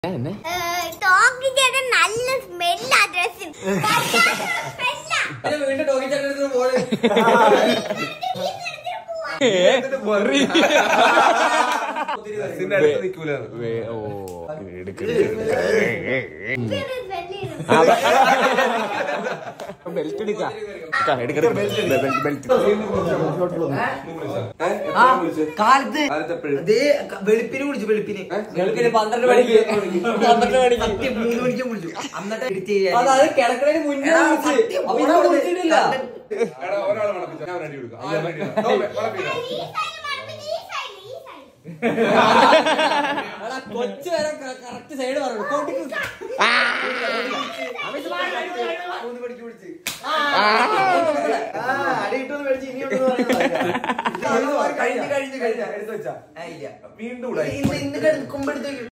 എന്നെ ടോക്കി ചേട്ടൻ നല്ല സ്മെല്ലാ ഡ്രസ്സിന് വീണ്ടും ടോക്കി ചേട്ടൻ പോള് ബസ്സിന്റെ അടുത്ത് നിൽക്കൂല വേ- ഓ എടുക്ക് ബെൽറ്റ് എടുക്ക എടുക്ക ബെൽറ്റ് ബെൽറ്റ് കാലത്ത് കാലത്തെപ്പോഴും അതേ വെളുപ്പിന് വിളിച്ചു വെളുപ്പിന് വെളുപ്പിന് പന്ത്രണ്ട് മണിക്ക് പന്ത്രണ്ട് മണിക്ക് സത്യം മൂന്ന് മണിക്ക് വിളിച്ചു എന്നിട്ട് എഡിറ്റ് ചെയ്യാൻ അത് അത് കിടക്കണതിന് മുന്നേ എടാ, വിളിച്ച്. സത്യം, അപ്പൊ ഇന്നോട് വിളിച്ചിട്ടില്ല എടാ ഒരാളെ മണപ്പിച്ച ഞാൻ റെഡി കൊടുക്കാം ആരും ready ഇല്ല. ഓ, മണപ്പില്ല. എടാ, കൊച്ചു വരെ കറക്റ്റ് സൈഡ് പറഞ്ഞു കോട്ടിക്ക് മൂന്ന് മണിക്ക് വിളിച്ച് അടി കിട്ടുമെന്ന് മേടിച്ച് ഇനി ഉണ്ടെന്ന് പറയുന്നത് കഴിഞ്ഞ് കഴിഞ്ഞ് കഴിഞ്ഞ എടുത്ത് വെച്ചാ ഇല്ല വീണ്ടും ഉടായി. ഇന്ന് ഇന്ന് കിടക്കുമ്പോഴത്തേക്ക്